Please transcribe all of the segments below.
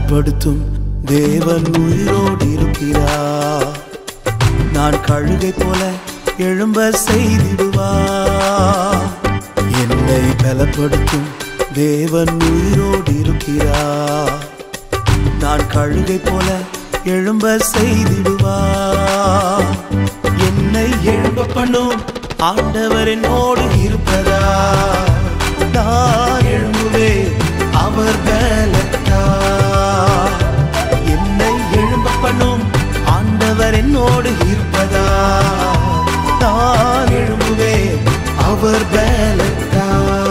பலப்படுத்தும் தேவன் உயிரோடு இருக்கிறார் நான் கழுகை போல எழும்ப செய்திடுவார் என்னை பலப்படுத்தும் தேவன் உயிரோடு இருக்கிறார் நான் கழுகை போல எழும்ப செய்திடுவார் என்னை எழும்ப பண்ணும் ஆண்டவர் என்னோடு இருப்பதா நான் எழும்புவேன் அவர் பலத்தா என்னை எழும்ப பண்ணும் ஆண்டவர் என்னோடு இருப்பதா நான் எழும்புவேன் அவர் பலத்தா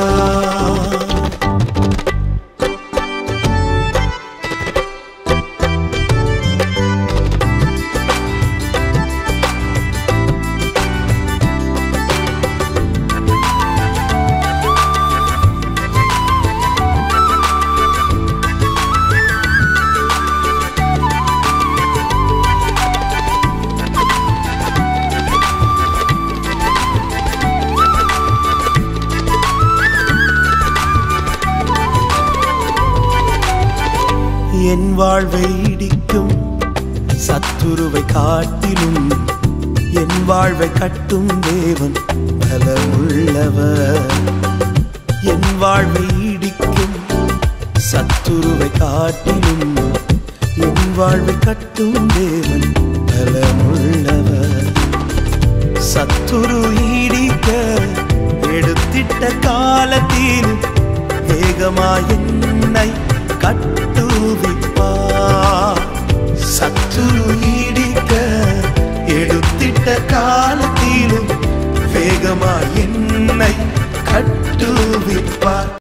என் வாழ்வை இடிக்கும் சத்துருவை காட்டிலும் என் வாழ்வை கட்டும் தேவன் பலமுள்ளவர் என் வாழ்வை இடிக்கும் சத்துருவை காட்டிலும் என் வாழ்வை கட்டும் தேவன் பலமுள்ளவர் சத்துரு ஈடிக்க எடுத்திட்ட காலத்தில் வேகமாய் என்னை கட்ட